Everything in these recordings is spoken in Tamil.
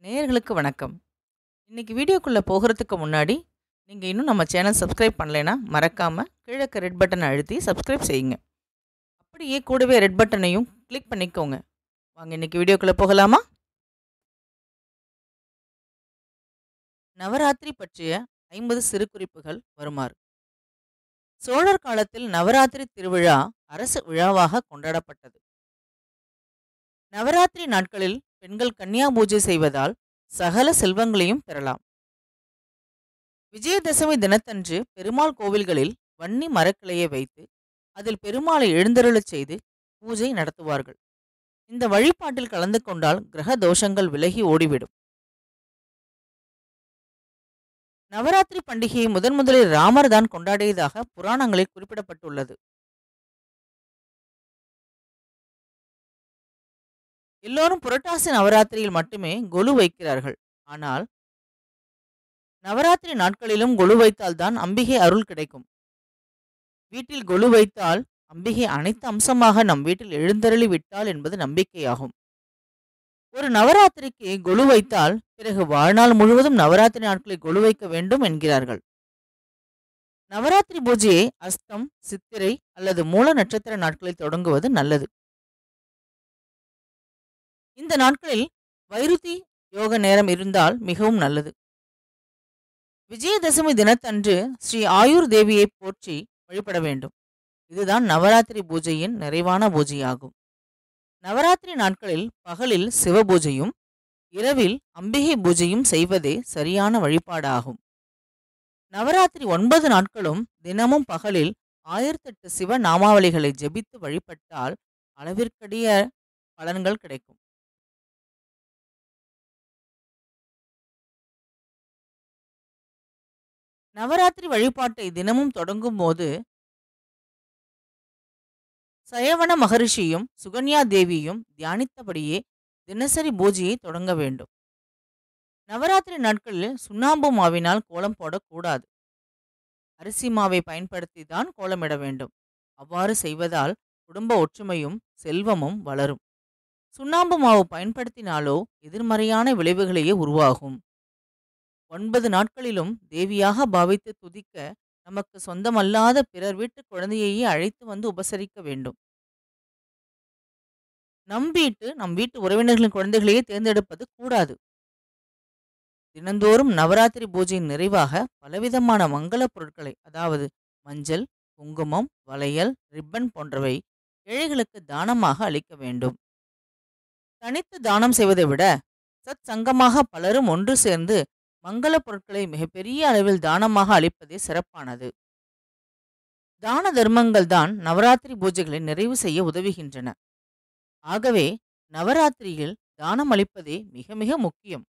நேயர்களுக்கு வணக்கம் இன்னைக்கு வீடியோக்குள்ளே போகிறதுக்கு முன்னாடி நீங்கள் இன்னும் நம்ம சேனல் சப்ஸ்கிரைப் பண்ணலைன்னா மறக்காமல் கீழே ரெட் பட்டனை அழுத்தி சப்ஸ்கிரைப் செய்யுங்க அப்படியே கூடவே ரெட் பட்டனையும் கிளிக் பண்ணிக்கோங்க வாங்க இன்னைக்கு வீடியோக்குள்ளே போகலாமா நவராத்திரி பற்றிய ஐம்பது சிறு குறிப்புகள் வருமாறு சோழர் காலத்தில் நவராத்திரி திருவிழா அரசு விழாவாக கொண்டாடப்பட்டது நவராத்திரி நாட்களில் பெண்கள் கன்னியா பூஜை செய்வதால் சகல செல்வங்களையும் பெறலாம் விஜயதசமி தினத்தன்று பெருமாள் கோவில்களில் வன்னி மரக்கிளையை வைத்து அதில் பெருமாளை எழுந்தருளச் செய்து பூஜை நடத்துவார்கள் இந்த வழிபாட்டில் கலந்து கொண்டால் கிரக தோஷங்கள் விலகி ஓடிவிடும் நவராத்திரி பண்டிகையை முதன் முதலில் ராமர் தான் கொண்டாடியதாக புராணங்களில் குறிப்பிடப்பட்டுள்ளது எல்லோரும் புரட்டாசி நவராத்திரியில் மட்டுமே கொலு வைக்கிறார்கள் ஆனால் நவராத்திரி நாட்களிலும் கொலு வைத்தால்தான் அம்பிகை அருள் கிடைக்கும் வீட்டில் கொலு வைத்தால் அம்பிகை அனைத்து அம்சமாக நம் வீட்டில் எழுந்தருளி விட்டாள் என்பது நம்பிக்கையாகும் ஒரு நவராத்திரிக்கு கொலு வைத்தால் பிறகு வாழ்நாள் முழுவதும் நவராத்திரி நாட்களை கொலு வைக்க வேண்டும் என்கிறார்கள் நவராத்திரி பூஜையை அஸ்தம் சித்திரை அல்லது மூல நட்சத்திர நாட்களில் தொடங்குவது நல்லது இந்த நாட்களில் வைருதி யோக நேரம் இருந்தால் மிகவும் நல்லது விஜயதசமி தினத்தன்று ஸ்ரீ ஆயுர் தேவியை போற்றி வழிபட வேண்டும் இதுதான் நவராத்திரி பூஜையின் நிறைவான பூஜையாகும் நவராத்திரி நாட்களில் பகலில் சிவ பூஜையும் இரவில் அம்பிகை பூஜையும் செய்வதே சரியான வழிபாடாகும் நவராத்திரி ஒன்பது நாட்களும் தினமும் பகலில் ஆயிரத்தெட்டு சிவ நாமாவளிகளை ஜெபித்து வழிபட்டால் அளவிற்கடிய பலன்கள் கிடைக்கும் நவராத்திரி வழிபாட்டை தினமும் தொடங்கும் போது சயவன மகரிஷியும் சுகன்யா தேவியும் தியானித்தபடியே தினசரி பூஜையை தொடங்க வேண்டும் நவராத்திரி நாட்களில் சுண்ணாம்பு மாவினால் கோலம் போடக்கூடாது அரிசி மாவை பயன்படுத்தி தான் கோலமிட வேண்டும் அவ்வாறு செய்வதால் குடும்ப ஒற்றுமையும் செல்வமும் வளரும் சுண்ணாம்பு மாவு பயன்படுத்தினாலோ எதிர்மறையான விளைவுகளையே உருவாகும் ஒன்பது நாட்களிலும் தேவியாக பாவித்து துதிக்க நமக்கு சொந்தமல்லாத பிறர் வீட்டு குழந்தையையே அழைத்து வந்து உபசரிக்க வேண்டும் நம் வீட்டு நம் வீட்டு உறவினர்களின் குழந்தைகளையே தேர்ந்தெடுப்பது கூடாது தினந்தோறும் நவராத்திரி பூஜையின் நிறைவாக பலவிதமான மங்கள பொருட்களை அதாவது மஞ்சள் குங்குமம் வளையல் ரிப்பன் போன்றவை ஏழைகளுக்கு தானமாக அளிக்க வேண்டும் தனித்து தானம் செய்வதை விட சத் சங்கமாக பலரும் ஒன்று சேர்ந்து மங்கள பொருட்களை மிகப்பெரிய அளவில் தானமாக அளிப்பதே சிறப்பானது தான தர்மங்கள் தான் நவராத்திரி பூஜைகளை நிறைவு செய்ய உதவுகின்றன ஆகவே நவராத்திரியில் தானம் அளிப்பதே மிக மிக முக்கியம்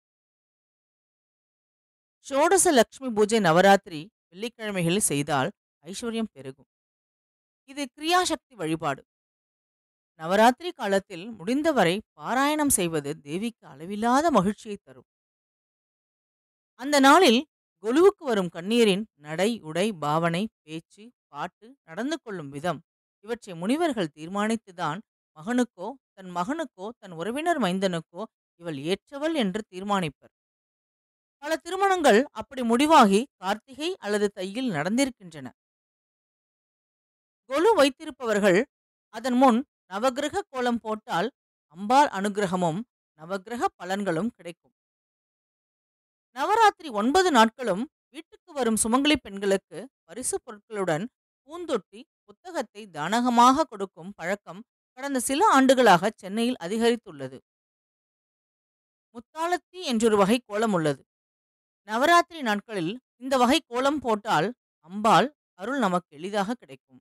ஷோடச லக்ஷ்மி பூஜை நவராத்திரி வெள்ளிக்கிழமைகளில் செய்தால் ஐஸ்வர்யம் பெருகும் இது கிரியாசக்தி வழிபாடு நவராத்திரி காலத்தில் முடிந்தவரை பாராயணம் செய்வது தேவிக்கு அளவில்லாத மகிழ்ச்சியை தரும் அந்த நாளில் கொலுவுக்கு வரும் கண்ணீரின் நடை உடை பாவனை பேச்சு பாட்டு நடந்து கொள்ளும் விதம் இவற்றை முனிவர்கள் தீர்மானித்துதான் மகனுக்கோ தன் மகனுக்கோ தன் உறவினர் மைந்தனுக்கோ இவள் ஏற்றவள் என்று தீர்மானிப்பர் பல திருமணங்கள் அப்படி முடிவாகி கார்த்திகை அல்லது தையில் நடந்திருக்கின்றன கொலு வைத்திருப்பவர்கள் அதன் முன் நவகிரக கோலம் போட்டால் அம்பாள் அனுகிரகமும் நவகிரக பலன்களும் கிடைக்கும் நவராத்திரி ஒன்பது நாட்களும் வீட்டுக்கு வரும் சுமங்கலி பெண்களுக்கு பரிசு பொருட்களுடன் பூந்தொட்டி புத்தகத்தை தானகமாக கொடுக்கும் பழக்கம் கடந்த சில ஆண்டுகளாக சென்னையில் அதிகரித்துள்ளது முத்தாளத்தி என்றொரு வகை கோலம் உள்ளது நவராத்திரி நாட்களில் இந்த வகை கோலம் போட்டால் அம்பாள் அருள் நமக்கு எளிதாக கிடைக்கும்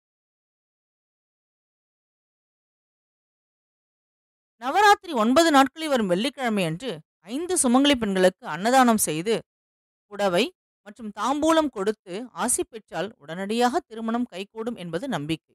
நவராத்திரி ஒன்பது நாட்களில் வரும் வெள்ளிக்கிழமை அன்று ஐந்து சுமங்கலி பெண்களுக்கு அன்னதானம் செய்து புடவை மற்றும் தாம்பூலம் கொடுத்து ஆசி பெற்றால் உடனடியாக திருமணம் கைகூடும் என்பது நம்பிக்கை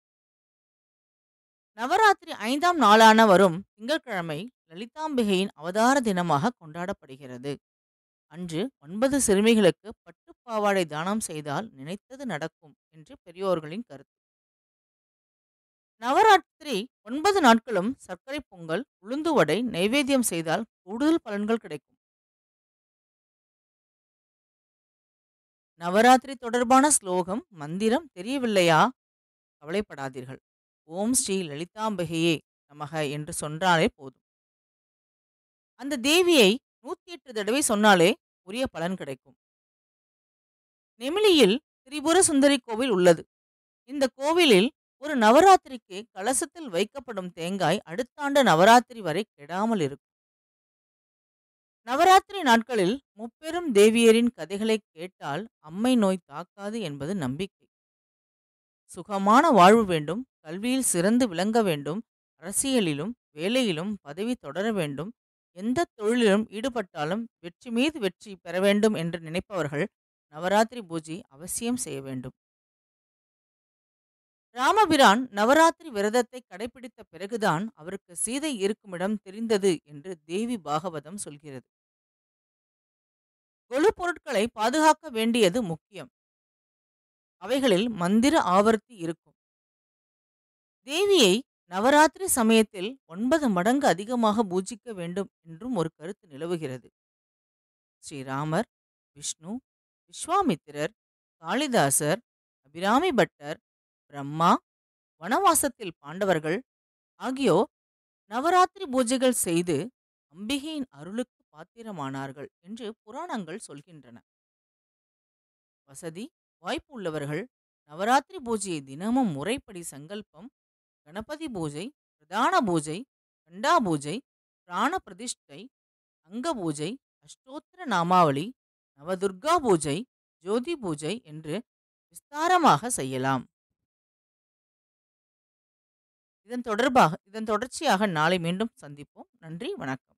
நவராத்திரி ஐந்தாம் நாளான வரும் திங்கட்கிழமை லலிதாம்பிகையின் அவதார தினமாக கொண்டாடப்படுகிறது அன்று ஒன்பது சிறுமிகளுக்கு பட்டுப்பாவாடை தானம் செய்தால் நினைத்தது நடக்கும் என்று பெரியோர்களின் கருத்து நவராத்திரி ஒன்பது நாட்களும் சர்க்கரை பொங்கல் உளுந்து வடை நைவேத்தியம் செய்தால் கூடுதல் பலன்கள் கிடைக்கும் நவராத்திரி தொடர்பான ஸ்லோகம் மந்திரம் தெரியவில்லையா கவலைப்படாதீர்கள் ஓம் ஸ்ரீ லலிதாம்பிகையே நமக என்று சொன்னாலே போதும் அந்த தேவியை நூத்தி எட்டு தடவை சொன்னாலே உரிய பலன் கிடைக்கும் நெமிலியில் திரிபுர சுந்தரி கோவில் உள்ளது இந்த கோவிலில் ஒரு நவராத்திரிக்கு கலசத்தில் வைக்கப்படும் தேங்காய் அடுத்த ஆண்டு நவராத்திரி வரை கெடாமல் இருக்கும் நவராத்திரி நாட்களில் முப்பெரும் தேவியரின் கதைகளை கேட்டால் அம்மை நோய் தாக்காது என்பது நம்பிக்கை சுகமான வாழ்வு வேண்டும் கல்வியில் சிறந்து விளங்க வேண்டும் அரசியலிலும் வேலையிலும் பதவி தொடர வேண்டும் எந்த தொழிலிலும் ஈடுபட்டாலும் வெற்றி மீது வெற்றி பெற வேண்டும் என்று நினைப்பவர்கள் நவராத்திரி பூஜை அவசியம் செய்ய வேண்டும் ராமபிரான் நவராத்திரி விரதத்தை கடைபிடித்த பிறகுதான் அவருக்கு சீதை இருக்குமிடம் தெரிந்தது என்று தேவி பாகவதம் சொல்கிறது கொலு பொருட்களை பாதுகாக்க வேண்டியது முக்கியம் அவைகளில் மந்திர ஆவர்த்தி இருக்கும் தேவியை நவராத்திரி சமயத்தில் ஒன்பது மடங்கு அதிகமாக பூஜிக்க வேண்டும் என்றும் ஒரு கருத்து நிலவுகிறது ஸ்ரீராமர் விஷ்ணு விஸ்வாமித்திரர் காளிதாசர் அபிராமி பட்டர் பிரம்மா வனவாசத்தில் பாண்டவர்கள் ஆகியோர் நவராத்திரி பூஜைகள் செய்து அம்பிகையின் அருளுக்கு பாத்திரமானார்கள் என்று புராணங்கள் சொல்கின்றன வசதி வாய்ப்பு உள்ளவர்கள் நவராத்திரி பூஜையை தினமும் முறைப்படி சங்கல்பம் கணபதி பூஜை பிரதான பூஜை கண்டா பூஜை பிராண பிரதிஷ்டை அங்க பூஜை அஷ்டோத்திர நாமாவளி நவதுர்கா பூஜை ஜோதி பூஜை என்று விஸ்தாரமாக செய்யலாம் இதன் தொடர்பாக இதன் தொடர்ச்சியாக நாளை மீண்டும் சந்திப்போம் நன்றி வணக்கம்